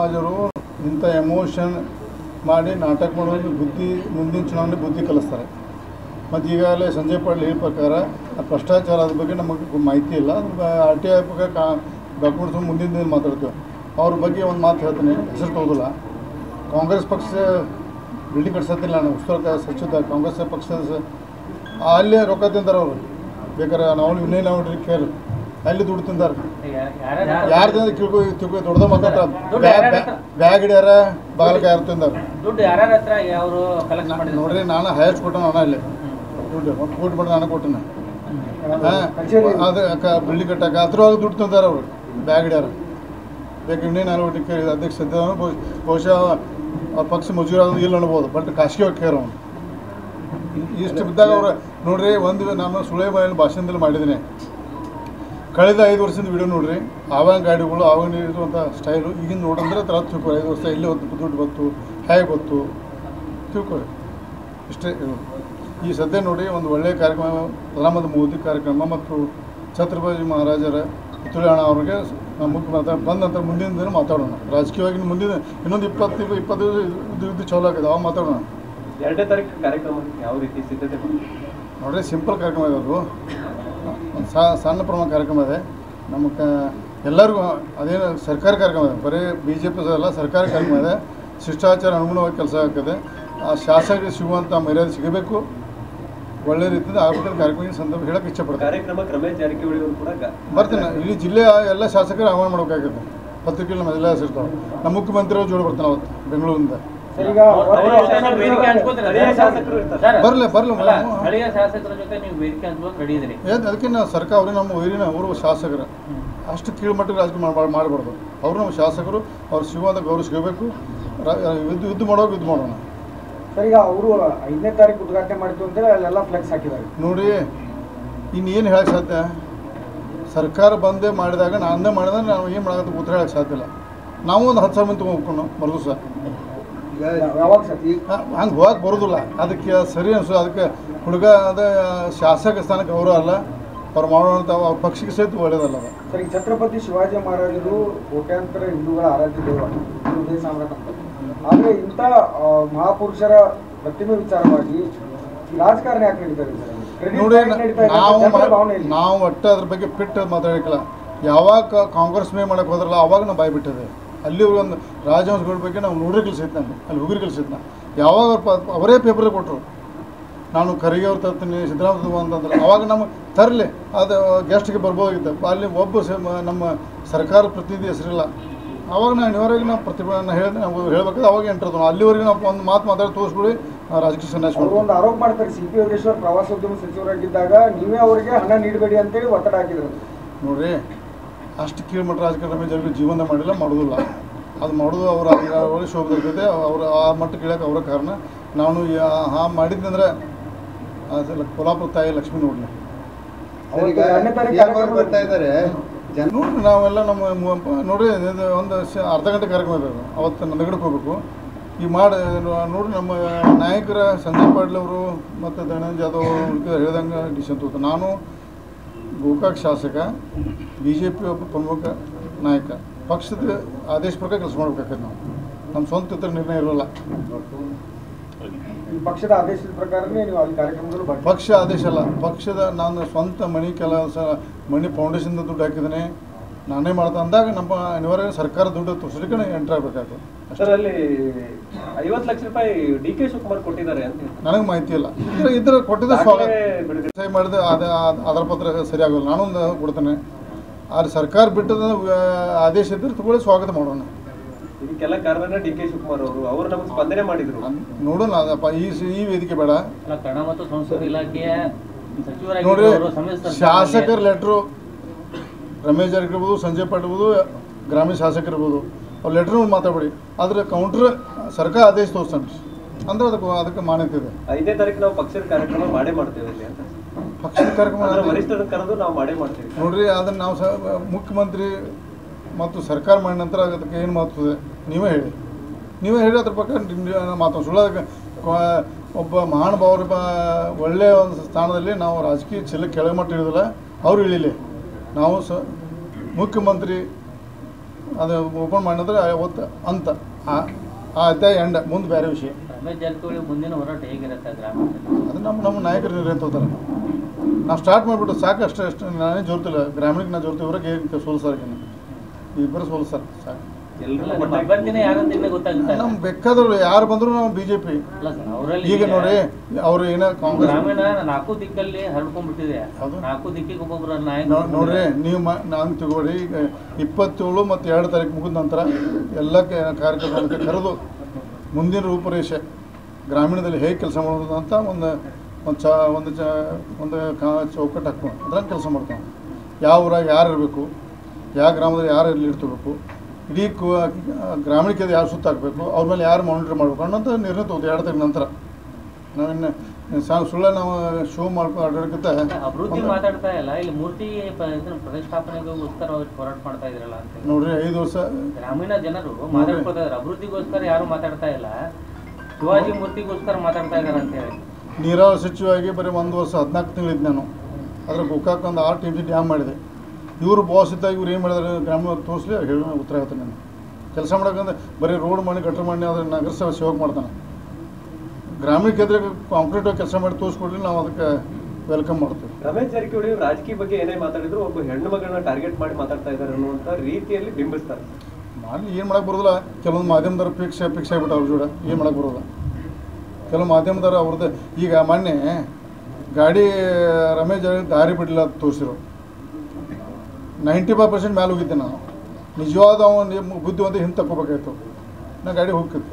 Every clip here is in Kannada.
ಮಹಾರಾಜರು ಇಂಥ ಎಮೋಷನ್ ಮಾಡಿ ನಾಟಕ ಮಾಡೋದು ಬುದ್ಧಿ ಮುಂದಿನ ಚುನಾವಣೆ ಬುದ್ಧಿ ಕಲಿಸ್ತಾರೆ ಮತ್ತು ಈಗಾಗಲೇ ಸಂಜಯ್ ಪಾಟೀಲ್ ಹೇಳಿದ ಪ್ರಕಾರ ಆ ಭ್ರಷ್ಟಾಚಾರದ ಬಗ್ಗೆ ನಮಗೆ ಮಾಹಿತಿ ಇಲ್ಲ ಆರ್ ಟಿ ಐ ಬಗ್ಗೆ ಕಾ ಡಾಕ್ಯುಮೆಂಟ್ಸ್ ಮುಂದಿನ ದಿನ ಮಾತಾಡ್ತೀವಿ ಅವ್ರ ಬಗ್ಗೆ ಒಂದು ಮಾತು ಹೇಳ್ತೀನಿ ಹೆಸರು ತಗೋದಿಲ್ಲ ಕಾಂಗ್ರೆಸ್ ಪಕ್ಷ ಬಿಲ್ಡಿಂಗ್ ಕಟ್ಸತ್ತಿಲ್ಲ ನಾನು ಉತ್ತರ ಸಚಿವ ಕಾಂಗ್ರೆಸ್ ಪಕ್ಷದ ಸ- ಅಲ್ಲೇ ರೊಕ್ಕ ತಿಂತಾರೆ ಅವರು ಬೇಕಾದ್ರೆ ನಾವು ವಿನಯ್ ನೋಡ್ರಿ ಕೇಳಿ ಅಲ್ಲಿ ದುಡ್ಡು ತಿಂದಾರೆ ಯಾರು ತಿಂದ್ರೆ ತಿಳ್ಕೊ ತಿಳ್ಕೊ ದೊಡ್ಡದ ಮಾತಾಡ್ತಾರೆ ದುಡ್ಡು ಬ್ಯಾಗ್ ಯಾರ್ಯಾರ ಬ್ಯಾ- ಬ್ಯಾಗ್ ಹಿಡ್ಯಾರ ಬಾಗಲಕ ಯಾರು ತಿಂದಾರೆ ದುಡ್ಡು ಯಾರ್ಯಾರ ಹತ್ರ ಅವರು ಕಲೆಕ್ಟ್ ಮಾಡಿದ್ರು ನೋಡ್ರಿ ನಾನು ಹೈಯೆಸ್ಟ್ ಕೊಟ್ಟೆ ನಾನು ಅಲ್ಲಿ ದುಡ್ಡು ಒಂದು ಕೋಟಿ ಮಾಡಿ ನಾನು ಕೊಟ್ಟೆ ಅದು ಬಿಲ್ಡಿಂಗ್ ಕಟ್ಟಾಕ ಅದ್ರೊಳಗೆ ದುಡ್ಡು ತಂದಾರ ಅವರು ಬ್ಯಾಗ್ ಹಿಡ್ಯಾರ ಬೇಕು ಇನ್ನೇನು ಅಳವಡಿಕೆ ಕೇಳಿದ ಅಧ್ಯಕ್ಷ ಸದ್ಯ ಬಹುಶಃ ಅವ್ರ ಪಕ್ಷ ಮಜೂರಾದ ಇಲ್ಲ ಅನ್ಬೋದು ಬಟ್ ಖಾಸಗಿ ಕೇರ್ ಅವನು ಇಷ್ಟು ಬಿದ್ದಾಗ ಅವ್ರು ನೋಡ್ರಿ ಒಂದು ನಾನು ಸುಳೆ ಬಾಯಲ್ಲಿ ಭಾಷಣದಲ್ಲಿ ಮಾಡಿದ್ದೀನಿ ಕಳೆದ ಐದು ವರ್ಷದ ವಿಡಿಯೋ ನೋಡ್ರಿ ಆವಾಗ ಗಾಡಿಗಳು ಆವಾಗ ಇರುವಂಥ ಸ್ಟೈಲು ಈಗಿನ ನೋಡಂದ್ರೆ ತರ ತಿಳ್ಕೊರಿ ಐದು ವರ್ಷ ಎಲ್ಲಿ ಹೊತ್ತು ದುಡ್ಡು ಬಂತು ಹೇಗೆ ಬಂತು ತಿಳ್ಕೊರಿ ಇಷ್ಟೇ ಇದು. ಈ ಸದ್ಯ ನೋಡಿ ಒಂದು ಒಳ್ಳೆಯ ಕಾರ್ಯಕ್ರಮ ಪ್ರಧಾನಮಂತ್ರಿ ಮೋದಿ ಕಾರ್ಯಕ್ರಮ ಮತ್ತು ಛತ್ರಪತಿ ಮಹಾರಾಜರ ತುಳಿಯಾಣ ಅವ್ರಿಗೆ ನಾವು ಮುಖ್ಯಮಂತ್ರಿ ಬಂದ ನಂತರ ಮುಂದಿನ ದಿನ ಮಾತಾಡೋಣ ರಾಜಕೀಯವಾಗಿ ಮುಂದಿನ ಇನ್ನೊಂದು ಇಪ್ಪತ್ತು ಇಪ್ಪತ್ತು ಇದು ಇದು ಚಲೋ ಆಗಿದೆ ಅವಾಗ ಮಾತಾಡೋಣ ಎರಡನೇ ತಾರೀಕು ಕಾರ್ಯಕ್ರಮ ಯಾವ ರೀತಿ ಸಿದ್ಧತೆ ಮಾಡಿ ನೋಡ್ರಿ ಸಿಂಪಲ್ ಕಾರ್ಯಕ್ರಮ ಇದೆ ಅದು ಒಂದು ಸಣ್ಣ ಪ್ರಮಾಣ ಕಾರ್ಯಕ್ರಮ ಇದೆ ನಮ್ಮ ಕ ಎಲ್ಲರಿಗೂ ಅದೇನು ಸರ್ಕಾರಿ ಕಾರ್ಯಕ್ರಮ ಇದೆ ಬರೀ ಬಿ ಜೆ ಪಿ ಅಲ್ಲ ಸರ್ಕಾರಿ ಕಾರ್ಯಕ್ರಮ ಇದೆ ಶಿಷ್ಟಾಚಾರ ಅನುಗುಣವಾಗಿ ಕೆಲಸ ಆಗ್ತದೆ ಆ ಶಾಸಕರಿಗೆ ಸಿಗುವಂಥ ಮರ್ಯಾದೆ ಸಿಗಬೇಕು ಒಳ್ಳೆ ರೀತಿಯಿಂದ ಆಗ್ಬೇಕಂತ ಕಾರ್ಯಕ್ರಮ ಈ ಸಂದರ್ಭ ಹೇಳಕ್ಕೆ ಇಷ್ಟಪಡ್ತಾರೆ ಕಾರ್ಯಕ್ರಮ ರಮೇಶ್ ಜಾರಕಿಹೊಳಿ ಅವರು ಕೂಡ ಗ- ಬರ್ತೀನಿ ಇಡೀ ಜಿಲ್ಲೆಯ ಎಲ್ಲ ಶಾಸಕರು ಆಹ್ವಾನ ಮಾಡಬೇಕಾಗುತ್ತೆ ಪತ್ರಿಕೆಗಳು ನಮ್ಮ ಎಲ್ಲ ಹೆಸರಿರ್ತಾವೆ ನಮ್ಮ ಮುಖ್ಯಮಂತ್ರಿಯವರು ಜೋಡಿ ಬರ್ತಾನೆ ಅವತ್ತು ಬೆಂಗಳೂರಿಂದ ಸರ್ ಈಗ ಅವ್ರ ಜೊತೆ ವೇದಿಕೆ ಹಂಚ್ಕೋತೀರಾ ಸ್ಥಳೀಯ ಶಾಸಕರು ಇರ್ತಾರೆ. ಸರ್, ಬರ್ಲಿ, ಬರ್ಲಿ, ಅಲ್ಲ, ಹ್ಮ್. ಸ್ಥಳೀಯ ಶಾಸಕರ ಜೊತೆ ನೀವು ವೇದಿಕೆ ಹಂಚ್ಕೋಕ್ ರೆಡಿ ಇದ್ರಿ ಏನು ಅದಕ್ಕೆ ನಾವು ಸರ್ಕಾರ ಅವ್ರಿಗೆ ನಮ್ಮ ಊರಿನ ಅವರು ಶಾಸಕರು ಅಷ್ಟು ಕೀಳ್ಮಟ್ಟಕ್ಕೆ ರಾಜಕೀಯ ಮಾಡಿ ಮಾಡಬಾರ್ದು ಅವರು ನಮ್ಮ ಶಾಸಕರು ಅವ್ರು ಸಿಗುವಂಥ ಗೌರವ ಸಿಗಬೇಕು ರಾ- ಯುದ್ಧ ಯುದ್ಧ ಮಾಡೋಕೆ ಯುದ್ಧ ಮಾಡೋಣ ಸರ್ ಈಗ ಅವರು ಐದನೇ ತಾರೀಕು ಉದ್ಘಾಟನೆ ಮಾಡ್ತೀವಿ ಅಂತೇಳಿ ಅಲ್ಲೆಲ್ಲ ಫ್ಲೆಕ್ಸ್ ಹಾಕಿದ್ದಾರೆ ನೋಡಿ ಇನ್ನೇನು ಹೇಳಕ್ಕೆ ಸಾಧ್ಯ ಸರ್ಕಾರ ಬಂದೇ ಮಾಡಿದಾಗ ನಾನೇ ಮಾಡಿದಾಗ ನಾವು ಏನು ಮಾಡೋದು ಉತ್ತರ ಹೇಳಕ್ಕೆ ಸಾಧ್ಯ ಇಲ್ಲ ನಾವು ಒಂದು ಹತ್ತು ಸಾವಿರ ಮಂದಿ ತೊಗೊಂಡ್ಕೊಂಡು ಮರುದು ಸಹ ಯಾವಾಗ ಸರ್ ಹಂಗೆ ಹೋಗಕ್ಕೆ ಬರೋದಿಲ್ಲ ಅದಕ್ಕೆ ಸರಿ ಅನ್ಸೋ ಅದಕ್ಕೆ ಹುಡುಗ ಅದ ಶಾಸಕ ಸ್ಥಾನಕ್ಕೆ ಗೌರವ ಅಲ್ಲ ಅವ್ರು ಮಾಡೋವಂಥ ಅವ್ರ ಪಕ್ಷಕ್ಕೆ ಸಹಿತ ಒಳ್ಳೇದಲ್ಲ ಅದು ಸರ್ ಈಗ ಛತ್ರಪತಿ ಶಿವಾಜಿ ಮಹಾರಾಜರು ಕೋಟ್ಯಾಂತರ ಹಿಂದೂಗಳ ಆರಾಧ್ಯ ದೈವ ಹೃದಯ ಸಾಮ್ರಾಟ್ ಅಂತ ಆದರೆ ಇಂಥ ಆ, ಮಹಾಪುರುಷರ ಪ್ರತಿಮೆ ವಿಚಾರವಾಗಿ ಈ ರಾಜಕಾರಣ ಯಾಕೆ ನಡೀತಾರೆ ಸರ್ Credit ನೋಡಿ ಯಾಕೆ ನಡೀತಾ ಇದೆ? ನಾವು ಜನರ ಮಾ- ಭಾವನೆ ಇಲ್ಲ. ನಾವು ಒಟ್ಟು ಅದ್ರ ಬಗ್ಗೆ ಪಿಟ್ಟು ಮಾತಾಡಕ್ಕಿಲ್ಲ ಯಾವಾಗ ಕ- ಕಾಂಗ್ರೆಸ್ ಮೇ ಮಾಡಕ್ಕೆ ಹೋದ್ರಲ್ಲ ಅವಾಗ ನಾವು ಬಾಯಿ ಬಿಟ್ಟಿದೆ ಅಲ್ಲಿ ಒಂದು ರಾಜವಂಶಗಳ ಬಗ್ಗೆ ನಾವು ನೋಡ್ರಿ ಕಲಿಸಿದ್ ನಾನು ಅಲ್ಲಿ ಹುಡುಗರು ಕಲಿಸಿದ್ ನಾನು ಯಾವಾಗ ಅವ್ರು ಪ- ಅವರೇ ಪೇಪರ್ ಕೊಟ್ಟರು ನಾನು ಖರ್ಗೆ ಅವ್ರು ತರ್ತೀನಿ ಸಿದ್ದರಾಮಯ್ಯ ಅಂತಂದ್ರೆ ಅವಾಗ ನಮ್ಮ ತರಲಿ ಅದು ಗೆಸ್ಟ್ಗೆ ಬರ್ಬೋದಾಗಿತ್ತು ಅಲ್ಲಿ ಒಬ್ಬ ಸ- ಮ- ನಮ್ಮ ಸರ್ಕಾರ ಪ್ರತಿನಿಧಿ ಹೆಸರಿಲ್ಲ ಅವಾಗ ನಾನು ಇವರಿಗೆ ನಾವು ಪ್ರತಿಭಟನೆ ಹೇಳಿದೆ ನಾವು ಹೇಳ್ಬೇಕಾದ್ರೆ ಅವಾಗ ಎಂಟ್ರದ್ದು ಅಲ್ಲಿವರೆಗೆ ನಾವು ಒಂದು ಮಾತು ಮಾತಾಡಿ ತೋರಿಸ್ಬಿಡಿ ನಾವು ರಾಜಕೀಯ ಸನ್ಯಾಸ ಅವರು ಮಾಡ್ತೀವಿ ಒಂದು ಆರೋಪ ಮಾಡ್ತಾರೆ ಸಿ ಪಿ ಯೋಗೇಶ್ವರ್ ಪ್ರವಾಸೋದ್ಯಮ ಸಚಿವರಾಗಿದ್ದಾಗ ನೀವೇ ಅವರಿಗೆ ಹಣ ನೀಡಬೇಡಿ ಅಂತೇಳಿ ಒತ್ತಡ ಹಾಕಿದ್ರು ನೋಡ್ರಿ ಅಷ್ಟು ಕೀಳ್ಮಟ್ಟ ರಾಜಕಾರಣ ರಮೇಶ್ ಜಾರಕಿಹೊಳಿ ಜೀವನ ಮಾಡಿಲ್ಲ ಮಾಡೋದಿಲ್ಲ ಅದು ಮಾಡೋದು ಅವ್ರ ಅವರ ಶೋಭದಿರ್ತದೆ ಅವ್ರ ಆ ಮಟ್ಟಕ್ಕೆ ಇಳಕ್ಕೆ ಅವರ ಕಾರಣ ನಾನು ಹಾ ಮಾಡಿದ್ದಂದ್ರೆ ಅದೆಲ್ಲ ಕೊಲ್ಹಾಪುರ ತಾಯಿ ಲಕ್ಷ್ಮೀ ನೋಡ್ಲಿ ಅವತ್ತು ಈಗ ಎರಡನೇ ತಾರೀಕು ಯಾವಾಗ ಕಾರ್ಯಕ್ರಮ ಬರ್ತಾ ಇದ್ದಾರೆ ಜನ ನೋಡ್ರಿ ನಾವೆಲ್ಲ ನಮ್ಮ ಮು- ನೋಡ್ರಿ ಇದು ಒಂದು ಶ- ಅರ್ಧ ಗಂಟೆ ಕಾರ್ಯಕ್ರಮ ಇದೆ ಅದು. ಅವತ್ತು ನಂದಗಡಕ್ಕೆ ಹೋಗ್ಬೇಕು ಈ ಮಾಡಿ ನೋಡ್ರಿ ನಮ್ಮ ನಾಯಕರ ಸಂಜಯ್ ಪಾಟೀಲ್ ಅವರು ಮತ್ತು ದಯಾನಂದ ಜಾಧವ್ ಉಳ್ಕಿದ ಹೇಳ್ದಂಗೆ ಡಿಸಿಷನ್ ತಗೋತಾರೆ ನಾನು ಗೋಕಾಕ್ ಶಾಸಕ ಬಿ ಜೆ ಪಿ ಒಬ್ಬ ಪ್ರಮುಖ ನಾಯಕ ಪಕ್ಷದ ಆದೇಶ ಪ್ರಕಾರ ಕೆಲಸ ಮಾಡ್ಬೇಕಾಗ್ತದೆ ನಾವು ನಮ್ಮ ಸ್ವಂತ ಇತರ ನಿರ್ಣಯ ಇರೋಲ್ಲ ಈ ಪಕ್ಷದ ಆದೇಶದ ಪ್ರಕಾರನೇ ನೀವು ಅಲ್ಲಿ ಕಾರ್ಯಕ್ರಮಗಳು ಬರ್ತೀವಿ ಪಕ್ಷ ಆದೇಶ ಅಲ್ಲ ಪಕ್ಷದ ನಾನು ಸ್ವಂತ ಮಣಿ ಕೆಲಸ ಮಣಿ ಫೌಂಡೇಶನ್ ದುಡ್ಡು ಹಾಕಿದ್ದೀನಿ ನಾನೇ ಮಾಡ್ತಾ ಅಂದಾಗ ನಮ್ಮ ಅನಿವಾರ್ಯ ಸರ್ಕಾರ ದುಡ್ಡು ತೋರಿಸ್ಲಿಕ್ಕೆ ಎಂಟ್ರ್ ಆಗಬೇಕಾಗ್ತದೆ ಸರ್ ಅಲ್ಲಿ ಐವತ್ತು ಲಕ್ಷ ರೂಪಾಯಿ ಡಿ ಕೆ ಶಿವಕುಮಾರ್ ಕೊಟ್ಟಿದ್ದಾರೆ ಅಂತ ಹೇಳ್ತಾರೆ. ನನಗೆ ಮಾಹಿತಿ ಇಲ್ಲ ಇದ್ರ ಇದ್ರ ಕೊಟ್ಟಿದ್ದ ಸ್ವಾಗತ ದಾಖಲೆ ಬಿಡುಗಡೆ ಸಹಿ ಮಾಡಿದ ಅದ ಅದರ ಪತ್ರ ಸರಿಯಾಗಲ್ಲ ನಾನೊಂದು ಕೊಡ್ತೇನೆ ಆದ್ರೆ ಸರ್ಕಾರ ಬಿಟ್ಟದ ಆ, ಆದೇಶ ಇದ್ರೆ ತಗೊಳ್ಳಿ ಸ್ವಾಗತ ಮಾಡೋಣ ಇದಕ್ಕೆಲ್ಲ ಕಾರಣ ಡಿ ಕೆ ಶಿವಕುಮಾರ್ ಅವರು ಅವರು ನಮಗೆ ಸ್ಪಂದನೆ ಮಾಡಿದ್ರು ಅನ್- ನೋಡೋಣ ಅದಪ್ಪ ಈ ಸ- ಈ ವೇದಿಕೆ ಬೇಡ ಅಲ್ಲ ಕನ್ನಡ ಮತ್ತು ಸಂಸ್ಕೃತಿ ಇಲಾಖೆಯ ಸಚಿವರಾಗಿ ನೋಡ್ರಿ ಅವರು ಸಮ್ಮಿಶ್ರ ಶಾಸಕರ ಲೆಟ್ರು ರಮೇಶ್ ಜಾರಕಿಹೊಳಿ ಇರ್ಬೋದು ಸಂಜಯ್ ಪಾಟೀಲ್ ಇರ್ಬೋದು ಗ್ರಾಮೀಣ ಶಾಸಕರು ಇರ್ಬೋದು ಅವ್ರು ಲೆಟ್ರ್ ಮಾತಾಡ್ಬೇಡಿ ಆದ್ರೆ ಕೌಂಟ್ರ್ ಸರ್ಕಾರ ಆದೇಶ ತೋರಿಸ್ತಾನೆ ಅಂದ್ರೆ ಅದಕ್ಕೆ ಅದಕ್ಕೆ ಮಾನ್ಯತೆ ಇದೆ ಐದನೇ ತಾರೀಕು ನಾವು ಪಕ್ಷದ ಕಾರ್ಯಕ್ರಮ ಮಾಡೇ ಮಾಡ್ತೇವೆ ಇಲ್ಲಿ ಅಂತ ಪಕ್ಷದ ಕಾರ್ಯಕ್ರಮ ಅಂದ್ರೆ ಅಂದ್ರೆ- ವರಿಷ್ಠರ ಕರೆದು ನಾವು ಮಾಡೇ ಮಾಡ್ತೇವೆ ನೋಡ್ರಿ ಅದನ್ನ ನಾವು ಸ ಮುಖ್ಯಮಂತ್ರಿ ಮತ್ತು ಸರ್ಕಾರ ಮಾಡಿದ ನಂತರ ಅದಕ್ಕೆ ಏನು ಮಾತುತ್ತದೆ ನೀವೇ ಹೇಳಿ ನೀವೇ ಹೇಳಿ ಅದ್ರ ಪ್ರಕಾರ ಮಾತು ಸುಳ್ಳು ಅದಕ್ಕೆ ಕೊ- ಒಬ್ಬ ಮಹಾನುಭಾವರು ಬ ಒಳ್ಳೆಯ ಒಂದು ಸ್ಥಾನದಲ್ಲಿ ನಾವು ರಾಜಕೀಯ ಚೆಲ್ಲ ಕೆಳಮಟ್ಟ ಇಳಿದಿಲ್ಲ ಅವ್ರು ಇಳಿಲಿ ನಾವು ಸ ಮುಖ್ಯಮಂತ್ರಿ ಅದು ಓಪನ್ ಮಾಡಿದ್ರೆ ಅವತ್ತು ಅಂತ ಆ ಆ ಅಧ್ಯಾಯ ಎಂಡ ಮುಂದೆ ಬೇರೆ ವಿಷಯ ರಮೇಶ್ ಜಾರಕಿಹೊಳಿ ಮುಂದಿನ ಹೋರಾಟ ಹೇಗಿರುತ್ತೆ ಗ್ರಾಮೀಣದಲ್ಲಿ ಅದು ನಮ್ಮ ನಮ್ಮ ನಾಯಕರು ನಿರ್ಣಯ ತಗೋತಾರೆ ನಾವು ಸ್ಟಾರ್ಟ್ ಮಾಡಿಬಿಟ್ಟು ಸಾಕು ಅಷ್ಟೇ ಅಷ್ಟು ನಾನೇ ಜೋರ್ತಿಲ್ಲ ಗ್ರಾಮೀಣಕ್ಕೆ ನಾ ಜೋರ್ತಿ ಇವ್ರಿಗೆ ಸೋಲ್ಸಾರ ಇಬ್ಬರು ಸೋಲ್ಸಾರ ಸಾಕು ಎಲ್ರೂ ಅಲ್ಲ, ನಿಮ್ಮ ಒಟ್ಟಾಗಿ- ಅಭ್ಯರ್ಥಿನೇ ಯಾರಂತ ಇನ್ನೂ ಗೊತ್ತಾಗ್ತಾ ಇಲ್ಲ ನಮ್ಮ ಬೇಕಾದ್ರು ಯಾರು ಬಂದರೂ ನಾವು ಬಿ ಜೆ ಪಿ ಅಲ್ಲ ಸರ್ ಅವರಲ್ಲಿ ಈಗ ನೋಡಿ ಅವರು ಏನೋ ಕಾಂಗ್ರೆಸ್ ಗ್ರಾಮೀಣ ನಾಲ್ಕು ದಿಕ್ಕಲ್ಲಿ ಹರಡ್ಕೊಂಡ್ಬಿಟ್ಟಿದೆ ಹೌದು. ನಾಲ್ಕು ದಿಕ್ಕಿಗೆ ಒಬ್ಬೊಬ್ಬರ ನೋ- ನಾಯಕ ನೋಡ್ರಿ ನೀವು ಮ ನಾನು ತಗೊಳ್ಳಿ ಈಗ ಇಪ್ಪತ್ತೇಳು ಮತ್ತು ಎರಡು ತಾರೀಕು ಮುಗಿದ ನಂತರ ಎಲ್ಲ ಕ- ಕಾರ್ಯಕ್ರಮಕ್ಕೆ ಕರೆದು ಮುಂದಿನ ರೂಪರೇಷೆ ಗ್ರಾಮೀಣದಲ್ಲಿ ಹೇಗೆ ಕೆಲಸ ಮಾಡೋದು ಅಂತ ಒಂದು ಒಂದು ಚ ಒಂದು ಚ ಒಂದು ಕಾ ಚೌಕಟ್ಟು ಹಾಕ್ಕೊಂಡು ಅದ್ರಾಗ ಕೆಲಸ ಮಾಡ್ತಾವೆ ಯಾವ ಊರಾಗ ಯಾರು ಇರಬೇಕು ಯಾವ ಗ್ರಾಮದಲ್ಲಿ ಯಾರು ಇಲ್ಲಿ ಇಡ್ತಬೇಕು ಇಡೀ ಕು ಗ್ರಾಮೀಣಕ್ಕೆ ಯಾರು ಸುತ್ತ ಹಾಕಬೇಕು ಅವ್ರ ಮೇಲೆ ಯಾರು ಮಾನಿಟರ್ ಮಾಡಬೇಕು ಅನ್ನೋಂಥ ನಿರ್ಣಯ ತಗೋದು ಎರಡು ತಿಂಗಳ ನಂತರ ನಾವಿನ್ನು ಸಾ ಸುಳ್ಳ ನಾವು ಶೋ ಮಾಡ್ಕೊಂಡು ಆಡೋದಕ್ಕಿಂತ ಅಭಿವೃದ್ಧಿ ಒಂದು- ಮಾತಾಡ್ತಾ ಇಲ್ಲ ಇಲ್ಲಿ ಮೂರ್ತಿ ಪ- ಇದನ್ನ ಪ್ರತಿಷ್ಠಾಪನೆಗೋಸ್ಕರ ಅವ್ರು ಹೋರಾಟ ಮಾಡ್ತಾ ಇದ್ರಲ್ಲ ಅಂತ ನೋಡ್ರಿ ಐದು ವರ್ಷ ಗ್ರಾಮೀಣ ಜನರು ಮಾತಾಡ್ಕೊತಾ ಇದಾರೆ ಅಭಿವೃದ್ಧಿಗೋಸ್ಕರ ಯಾರು ಮಾತಾಡ್ತಾ ಇಲ್ಲ ಶಿವಾಜಿ ಮೂರ್ತಿಗೋಸ್ಕರ ಮಾತಾಡ್ತಾ ಇದಾರೆ ಅಂತ ಹೇಳಿ ನೀರಾವರಿ ಸಚಿವವಾಗಿ ಬರೀ ಒಂದು ವರ್ಷ ಹದಿನಾಲ್ಕು ತಿಂಗಳಿದ್ದು ನಾನು ಅದ್ರ ಗೋಕಾಕ್ ಒಂದು ಆರು ಟಿ ಡ್ಯಾಮ್ ಮಾಡಿದೆ ಇವರು ಬಾಸ್ ಇದ್ದಾಗ ಇವ್ರು ಏನು ಮಾಡಿದಾರೆ ಗ್ರಾಮ ತೋರಿಸ್ಲಿ ಹೇಳಿ ಉತ್ತರ ಹೇಳ್ತೀನಿ ನಾನು ಕೆಲಸ ಮಾಡೋಕಂದ್ರೆ ಬರೀ ರೋಡ್ ಮಾಡಿ ಗಟ್ರ ಮಾಡಿ ಅದ್ರ ನಗರಸಭೆ ಸೇವಕ ಮಾಡ್ತಾನೆ ಗ್ರಾಮೀಣ ಕೇಂದ್ರಕ್ಕೆ ಕಾಂಕ್ರೀಟ್ ಕೆಲಸ ಮಾಡಿ ತೋರಿಸ್ಕೊಡ್ಲಿ ನಾವು ಅದಕ್ಕೆ ವೆಲ್ಕಮ್ ಮಾಡ್ತೀವಿ ರಮೇಶ್ ಜಾರಕಿಹೊಳಿ ಅವರು ರಾಜಕೀಯ ಬಗ್ಗೆ ಏನೇ ಮಾತಾಡಿದ್ರು ಒಬ್ಬ ಹೆಣ್ಣು ಮಗಳನ್ನ ಟಾರ್ಗೆಟ್ ಮಾಡಿ ಮಾತಾಡ್ತಾ ಇದ್ದಾರೆ ಅನ್ನುವಂತ ರೀತಿಯಲ್ಲಿ ಬಿಂಬಿಸ್ತಾರೆ ಮಾಡಲಿ ಏನು ಮಾಡಕ್ಕೆ ಬರೋದಿಲ್ಲ ಕೆಲವೊಂದು ಮಾಧ್ಯಮದವ್ರು ಫಿಕ್ಸ್ ಫಿಕ್ಸ್ ಆಗಿಬಿಟ್ಟು ಅವ್ರ ಜೋಡ ಏನು ಮಾಡಕ್ಕೆ ಬರೋಲ್ಲ ಕೆಲವು ಮಾಧ್ಯಮದವ್ರು ಅವ್ರದ್ದು ಈಗ ಮೊನ್ನೆ ಗಾಡಿ ರಮೇಶ್ ಜಾರಕಿಹೊಳಿ ದಾರಿ ಬಿಡಲಿಲ್ಲ ಅಂತ ತೋರಿಸಿರು ನೈಂಟಿ ಫೈವ್ ಪರ್ಸೆಂಟ್ ಮೇಲೆ ಹೋಗಿದ್ದೆ ನಾನು ನಿಜವಾದ ಅವನು ಬುದ್ಧಿವಂತ ಹಿಂದೆ ತಗೋಬೇಕಾಯ್ತು ನಾ ಗಾಡಿ ಹೋಗ್ತಿತ್ತು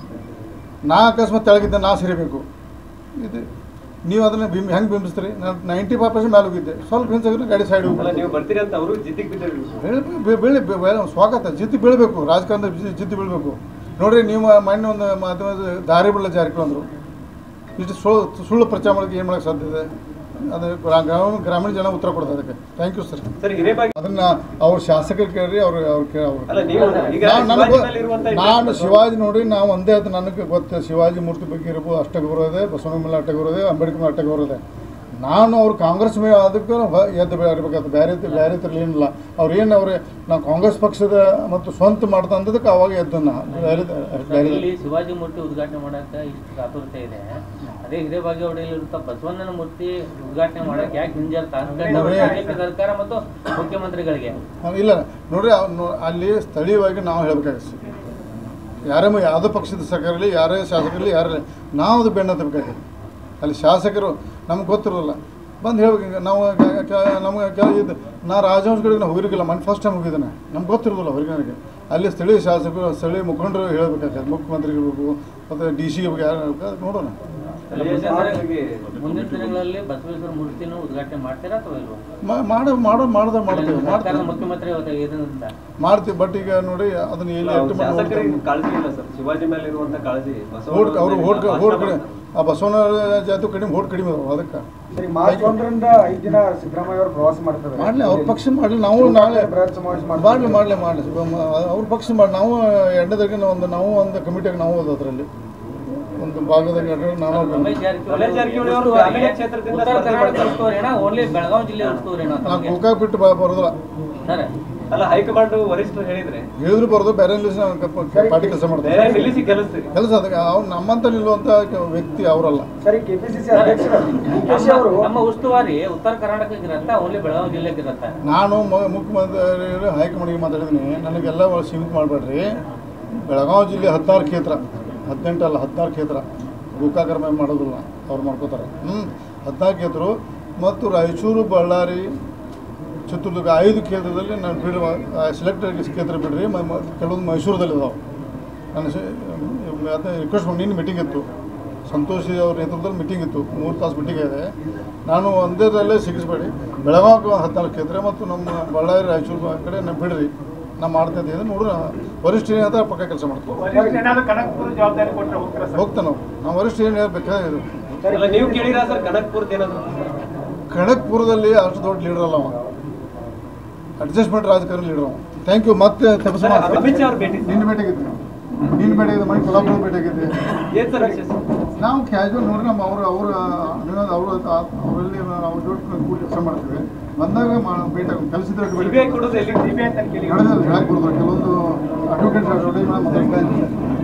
ನಾ ಅಕಸ್ಮಾತ್ ತೆಳಗಿದ್ದೆ ನಾ ಸರಿಬೇಕು ಇದು ನೀವು ಅದನ್ನು ಬಿಂಬ ಹೆಂಗೆ ಬಿಂಬಿಸ್ತೀರಿ ನಾನು ನೈಂಟಿ ಫೈವ್ ಪರ್ಸೆಂಟ್ ಮೇಲೆ ಹೋಗಿದ್ದೆ ಸ್ವಲ್ಪ ಹಿಂದೆ ಗಾಡಿ ಸೈಡ್ ಅಲ್ಲ ಹೋಗ್ಬಿಟ್ಟು ನೀವು ಬರ್ತೀರಿ ಅಂತ ಅವರು ಜಿದ್ದಿಗೆ ಬಿದ್ದರು ಬೆಳೆ ಬೆಳೆ ಬೆಳೆ ಸ್ವಾಗತ ಜಿದ್ದು ಬೀಳಬೇಕು ರಾಜಕಾರಣದ ಜಿ- ಜಿದ್ದು ಬೀಳಬೇಕು ನೋಡ್ರಿ ನೀವು ಮೊನ್ನೆ ಒಂದು ಮಾಧ್ಯಮದ ದಾರಿ ಬಿಡಲ ಜಾರಕಿಹೊಳಿ ಅಂದರು ಇಷ್ಟು ಸುಳ್ಳು ಸುಳ್ಳು ಪ್ರಚಾರ ಮಾಡೋಕ್ಕೆ ಏನು ಮಾಡೋಕ್ಕೆ ಸಾಧ್ಯ ಇದೆ ಅದು ಗ್ರಾ- ಗ್ರಾಮೀಣ ಗ್ರಾಮೀಣ ಜನ ಉತ್ತರ ಕೊಡ್ತಾರೆ ಅದಕ್ಕೆ ಥ್ಯಾಂಕ್ ಯು ಸರ್ ಸರ್ ಹಿರೇಬಾಗಿ ಅದನ್ನ ಅವ್ರ ಶಾಸಕರು ಕೇಳ್ರಿ ಅವ್ರು ಅವ್ರು ಕೇಳ ಅವ್ರು ಅಲ್ಲ ನೀವು ಈಗ ನಾನು- ಶಿವಾಜಿ ನನಗೆ ಮೇಲೆ ಇರುವಂತ ನಾನು interest- ಶಿವಾಜಿ ನೋಡಿ ನಾವು ಒಂದೇ ಅದು ನನಗೆ ಗೊತ್ತು ಶಿವಾಜಿ ಮೂರ್ತಿ ಬಗ್ಗೆ ಇರ್ಬೋದು ಅಷ್ಟಕ್ಕೆ ಬರೋದೆ ಬಸವಣ್ಣ ಮೇಲೆ ಅಟ್ಟಕ್ಕೆ ಬರೋದೆ ಅಂಬೇಡ್ಕರ್ ಮೇಲೆ ಅಟ್ಟಕ್ಕೆ ಬರೋದೆ ನಾನು ಅವ್ರು ಕಾಂಗ್ರೆಸ್ ಮೇಲೆ ಅದಕ್ಕೆ ಹ- ಎದ್ದು ಇರಬೇಕಾಗ್ತದೆ ಬೇರೆ ಬೇರೆ ಥರ ಏನಿಲ್ಲ ಅವ್ರು ಏನು ಅವ್ರು ನಾವು ಕಾಂಗ್ರೆಸ್ ಪಕ್ಷದ ಮತ್ತು ಸ್ವಂತ ಮಾಡ್ತಾ ಅಂದದಕ್ಕೆ ಅವಾಗ ಎದ್ದು ನಾ ಬೇರೆ ಬೇರೆ ಇಲ್ಲಿ ಶಿವಾಜಿ ಮೂರ್ತಿ ಉದ್ಘಾಟನೆ ಮಾಡಕ್ಕೆ ಇಷ್ಟು ಕಾತುರತೆ ಇದೆ ಅದೇ ಹಿರೇಬಾಗೇವಾಡಿಯಲ್ಲಿ ಇರುತ್ತ ಬಸವಣ್ಣನ ಮೂರ್ತಿ ಉದ್ಘಾಟನೆ ಮಾಡಕ್ಕೆ ಯಾಕೆ ಹಿಂಜರ್ತಾ ನೋಡ್ರಿ. ಬಿಜೆಪಿ ಸರ್ಕಾರ ಮತ್ತು ಮುಖ್ಯಮಂತ್ರಿಗಳಿಗೆ ಅವ್ನು ಇಲ್ಲ ನೋಡ್ರಿ ಅವ್ನು ನೋ- ಅಲ್ಲಿ ಸ್ಥಳೀಯವಾಗಿ ನಾವು ಹೇಳ್ಬೇಕಾಗಿತ್ತು ಯಾರೇ ಮ- ಯಾವುದೋ ಪಕ್ಷದ ಸರ್ಕಾರ ಇರಲಿ ಯಾರೇ ಶಾಸಕರಿರಲಿ ಯಾರೇ ನಾವು ಅದು ಬೆನ್ನ ಹತ್ತಬೇಕಾಗಿದೆ ಅಲ್ಲಿ ಶಾಸಕರು ನಮ್ಗೆ ಗೊತ್ತಿರೋಲ್ಲ ಬಂದು ಹೇಳ್ಬೇಕು ನಾವು ಕ- ಕ- ನಮ್ಗೆ ಕೆಲ ಇದು ನಾ ರಾಜವಂಶ ಕಡೆಗೆ ನಾವು ಹೋಗಿರಲಿಲ್ಲ ಮನೆ ಫಸ್ಟ್ ಟೈಮ್ ಹೋಗಿದ್ದಾನೆ ನಮ್ಗೆ ಗೊತ್ತಿರೋದಿಲ್ಲ ಹೊರಗೆ ನನಗೆ ಅಲ್ಲಿ ಸ್ಥಳೀಯ ಶಾಸಕರು ಸ್ಥಳೀಯ ಮುಖಂಡರು ಹೇಳ್ಬೇಕಾಗ್ತದೆ ಮುಖ್ಯಮಂತ್ರಿಗಳು ಮತ್ತು ಡಿ ಸಿ ಬಗ್ಗೆ ಯಾರು ಹೇಳ್ಬೇಕು ಅದು ನೋಡೋಣ ಸ್ಥಳೀಯ ಶಾಸಕರಿಗೆ ಮುಂದಿನ ದಿನಗಳಲ್ಲಿ ಬಸವೇಶ್ವರ ಮೂರ್ತಿನ ಉದ್ಘಾಟನೆ ಮಾಡ್ತೀರಾ ಅಥವಾ ಇಲ್ವಾ ಮಾ- ಮಾಡೋ ಮಾಡೋ ಮಾಡ್ದೆ ಮಾಡ್ತೀವಿ ಸರ್ಕಾರದ ಮಾಡ್ತೀವಿ ಮುಖ್ಯಮಂತ್ರಿ ಇವತ್ತು ಇದರಿಂದ ಮಾಡ್ತೀವಿ ಬಟ್ ಈಗ ನೋಡಿ ಅದನ್ನ ಎಲ್ಲಿ ಅವ್ರ ಎಷ್ಟು ಮಾಡಿ ಶಾಸಕರಿಗೆ ನೋಡ್ತಾರೆ. ಕಾಳಜಿ ಇಲ್ಲ ಸರ್ ಶಿವಾಜಿ ಮೇಲೆ ಇರುವಂತ ಕಾಳಜಿ ಓಟ್ ಅವರು ಓಟ್ ಭಾಷಣ ಓಟ್ ಕಡಿಮೆ ಮಾಡ್ತಾರೆ. ಆ ಬಸವಣ್ಣ ಜಾತಿ ಕಡಿಮೆ ಓಟ್ ಕಡಿಮೆ ಅದಾವ ಅದಕ್ಕೆ ಸರಿ ಮಾರ್ಚ್ ಒಂದರಿಂದ ಐದು ದಿನ ಸಿದ್ದರಾಮಯ್ಯ ಅವರು ಪ್ರವಾಸ ಮಾಡ್ತಾರೆ ಮಾಡಲಿ ಅವ್ರ ಪಕ್ಷ ಮಾಡಲಿ ನಾವು ನಾಳೆ ಬೃಹತ್ ಸಮಾವೇಶ ಮಾಡಲಿ ಮಾಡಲಿ ಮಾಡಲಿ ಅವ್ರ ಪಕ್ಷ ಮಾಡಿ ನಾವು ಎರಡನೇದಾಗಿ ಒಂದು ನಾವು ಒಂದು ಕಮಿಟಿಯಾಗಿ ನಾವು ಹೋದ ಅದರಲ್ಲಿ ಒಂದು ಭಾಗದಾಗ ಎರಡು ನಾವು ರಮೇಶ್ ಜಾರಕಿಹೊಳಿ ರಮೇಶ್ ಜಾರಕಿಹೊಳಿ ಅವರು ಉಸ್ತುವಾರಿ ಗ್ರಾಮೀಣ ಕ್ಷೇತ್ರದಿಂದ ಉತ್ತರ ಸ್ಪರ್ಧೆ ಕರ್ನಾಟಕ ಮಾಡ್ತಾರೆ. ಉಸ್ತುವಾರಿನಾ ಓನ್ಲಿ ಬೆಳಗಾವಿ ಜಿಲ್ಲೆ ಉಸ್ತುವಾರಿನಾ ನಾವು ತಮಗೆ ಗೋಕಾಕ್ ಬಿಟ್ಟು ಬ- ಬರೋದಿಲ್ಲ ಸರ್ ಅಲ್ಲ ಹೈಕಮಾಂಡ್ ವರಿಷ್ಠರು ಹೇಳಿದ್ರೆ ಹೇಳಿದ್ರು ಬರೋದು ಬೇರೆ ನಿಲ್ಲಿಸಿ ನಾವು ಕಪ್ಪ- ಪಾರ್ಟಿ ಕೆಲಸ ಮಾಡ್ತಾರೆ ಬೇರೆ ನಿಲ್ಲಿಸಿ ಗೆಲ್ಲಿಸ್ತೀರಿ ಕೆಲಸ ಅದಕ್ಕೆ ಅವ್ರು ನಮ್ಮಂತ ನಿಲ್ಲುವಂಥ ವ್ಯಕ್ತಿ ಅವರಲ್ಲ ಸರಿ ಕೆಪಿಸಿಸಿ ಅಧ್ಯಕ್ಷರು ಡಿ ಕೆ ಶಿ ಅವರು ನಮ್ಮ ಉಸ್ತುವಾರಿ ಉತ್ತರ ಕರ್ನಾಟಕಕ್ಕೆ ಇರತ್ತಾ ಓನ್ಲಿ ಬೆಳಗಾವಿ ಜಿಲ್ಲೆಗೆ ಇರತ್ತಾ ನಾನು ಮ- ಮುಖ್ಯಮಂತ್ರಿ ಹೈಕಮಾಂಡಿಗೆ ಮಾತಾಡಿದ್ದೀನಿ ನನಗೆಲ್ಲ ಒಳಗೆ ಸೀಮಿತ ಮಾಡಬೇಡ್ರಿ ಬೆಳಗಾವಿ ಜಿಲ್ಲೆ ಹದಿನಾರು ಕ್ಷೇತ್ರ ಹದಿನೆಂಟು ಅಲ್ಲ ಹದಿನಾರು ಕ್ಷೇತ್ರ ಗೋಕಾಕರ್ಮ ಮಾಡೋದಿಲ್ಲ ಅವ್ರು ಮಾಡ್ಕೋತಾರೆ ಹ್ಞೂ ಹದಿನಾರು ಕ್ಷೇತ್ರ ಮತ್ತು ರಾಯಚೂರು ಬಳ್ಳಾರಿ ಚಿತ್ರದುರ್ಗ ಐದು ಕ್ಷೇತ್ರದಲ್ಲಿ ನಾನು ಬಿಡುವ ಸೆಲೆಕ್ಟ್ ಕ್ಷೇತ್ರ ಬಿಡ್ರಿ ಮ- ಮ- ಕೆಲವೊಂದು ಮೈಸೂರದಲ್ಲಿ ಇದಾವೆ ನಾನು ಅದನ್ನ ರಿಕ್ವೆಸ್ಟ್ ಮಾಡಿ ನಿನ್ನ ಮೀಟಿಂಗ್ ಇತ್ತು ಸಂತೋಷ್ ಅವ್ರ ನೇತೃತ್ವದಲ್ಲಿ ಮೀಟಿಂಗ್ ಇತ್ತು ಮೂರು ತಾಸು ಮೀಟಿಂಗ್ ಇದೆ ನಾನು ಒಂದೇದರಲ್ಲೇ ಸಿಗಿಸ್ಬೇಡಿ ಬೆಳಗಾವಿ ಹದಿನಾಲ್ಕು ಕ್ಷೇತ್ರ ಮತ್ತು ನಮ್ಮ ಬಳ್ಳಾರಿ ರಾಯಚೂರು ಆ ಕಡೆ ನಾನು ಬಿಡ್ರಿ ನಾ ಮಾಡ್ತಾ ಇದ್ದೀನಿ ನೋಡ್ರಿ ವರಿಷ್ಠ ಏನು ಹೇಳ್ತಾರೆ ಪಕ್ಕ ಕೆಲಸ ಮಾಡ್ತೀವಿ ಏನಾದ್ರು ಕನಕಪುರ ಜವಾಬ್ದಾರಿ ಕೊಟ್ಟರೆ ಹೋಗ್ತಾರೆ ಸರ್ ಹೋಗ್ತಾನೆ ನಾವು ನಾವು ವರಿಷ್ಠ ಏನು ಹೇಳ್ಬೇಕಾಗಿದ್ದು ಅಲ್ಲ ನೀವು ಕೇಳಿರಾ ಸರ್ ಕನಕ್ಪುರದ ಏನಾದ್ರು ಖಡಗ್ಪುರದಲ್ಲಿ ಅಷ್ಟು ದೊಡ್ಡ ಲೀಡರ್ ಅಲ್ಲ ಅವ ಅಡ್ಜಸ್ಟ್ಮೆಂಟ್ ರಾಜಕಾರಣ ಲೀಡರ್ ಅವ ಥ್ಯಾಂಕ್ ಯು ಮತ್ತೆ ತಪಸ್ಸು ಸರ್, ಮಾಡ್ತೀನಿ. ಅಮಿತ್ ಶಾ ಅವ್ರು ಭೇಟಿ ನಿನ್ನ ಭೇಟಿಯಾಗಿದ್ದೆ ನಿನ್ನ ಭೇಟಿಯಾಗಿದ್ದೆ ಮನೆ ಕೊಲ್ಲಾಪುರ ಭೇಟಿಯಾಗಿದ್ದೆ ಏನ್ ಸರ್ ವಿಶೇಷ ನಾವು ಕ್ಯಾಶುವಲ್ ನೋಡ್ರಿ ನಮ್ಮ ಅವರು ಅವ್ರ ಅನುವಾದ ಅವರು ಅವರಲ್ಲಿ ಅವ್ರ ಜೋಡಿ ಕೂಡ ಕೆಲಸ ಮಾಡ್ತೀವಿ ಬಂದಾಗ ಭೇಟಿ ಕಲಿಸಿದ್ರೆ ಸಿಬಿಐ ಕೊಡೋದು ಎಲ್ಲಿ ಸಿಬಿಐ ತನಿಖೆಗೆ ನಡೆದಿಲ್ಲ ಹೇಳಕ್ ಬರೋದು ಕೆಲವೊಂದು ಅಡ್ವೊಕೇಟ್ ಮಾತಾಡ್ತಾ ಇದ್ದಾರೆ